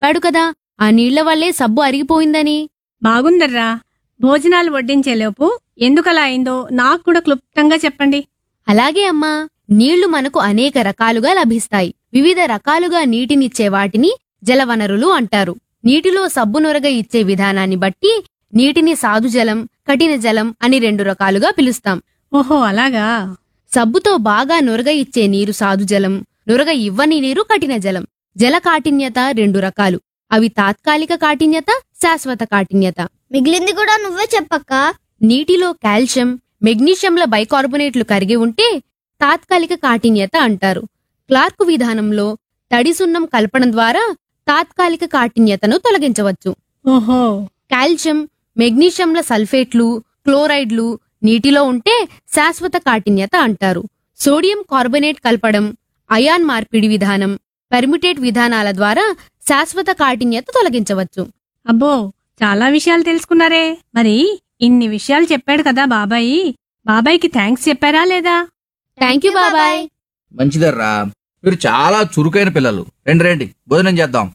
చెప్పాడు కదా ఆ నీళ్ల వల్లే సబ్బు అరిగిపోయిందని బాగుందర్రా భోజనాలు వడ్డించేలోపు ఎందుకలా అయిందో నాకు కూడా క్లుప్తంగా చెప్పండి అలాగే అమ్మా నీళ్లు మనకు అనేక రకాలుగా లభిస్తాయి వివిధ రకాలుగా నీటినిచ్చే వాటిని జలవనరులు అంటారు నీటిలో సబ్బు నొరగ ఇచ్చే విధానాన్ని బట్టి నీటిని సాధు జలం కఠిన జలం అని రెండు రకాలుగా పిలుస్తాం ఓహో అలాగా సబ్బుతో బాగా నురగ ఇచ్చే నీరు సాధు జలం నురగ ఇవ్వని నీరు కఠిన జలం జల కాఠిన్యత రెండు రకాలు అవి తాత్కాలిక కాఠిన్యత శాశ్వత కాఠిన్యత మిగిలింది కూడా నువ్వే చెప్పక్క నీటిలో కాల్షియం మెగ్నీషియంల బైకార్బోనేట్లు కరిగి ఉంటే తాత్కాలిక కాఠిన్యత అంటారు క్లార్క్ విధానంలో తడి సున్నం కలపడం ద్వారా తాత్కాలిక కాఠిన్యతను తొలగించవచ్చు ఓహో కాల్షియం మెగ్నీషియంల సల్ఫేట్లు క్లోరైడ్లు నీటిలో ఉంటే శాశ్వత కాఠిన్యత అంటారు సోడియం కార్బోనేట్ కలపడం అయాన్ మార్పిడి విధానం పెర్మిటేట్ విధానాల ద్వారా శాశ్వత కాఠిన్యత తొలగించవచ్చు అబ్బో చాలా విషయాలు తెలుసుకున్నారే మరి ఇన్ని విషయాలు చెప్పాడు కదా బాబాయి బాబాయ్కి థ్యాంక్స్ చెప్పారా లేదా థ్యాంక్ యూ బాబాయ్ మంచిదర్రా మీరు చాలా చురుకైన పిల్లలు రండి రండి భోజనం చేద్దాం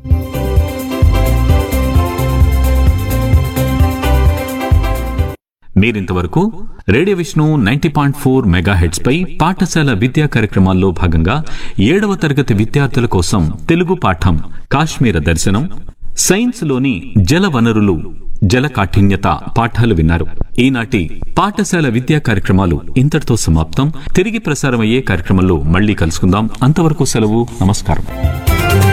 మీరింతవరకు radio Vishnu ninety point four megahertz పై పాఠశాల విద్యా కార్యక్రమాల్లో భాగంగా ఏడవ తరగతి విద్యార్థుల కోసం తెలుగు పాఠం కాశ్మీర దర్శనం సైన్స్ లోని జల వనరులు జల కాఠిన్యత పాఠాలు విన్నారు ఈనాటి పాఠశాల విద్యా కార్యక్రమాలు ఇంతటితో సమాప్తం తిరిగి ప్రసారమయ్యే కార్యక్రమంలో మళ్ళీ కలుసుకుందాం అంతవరకు సెలవు నమస్కారం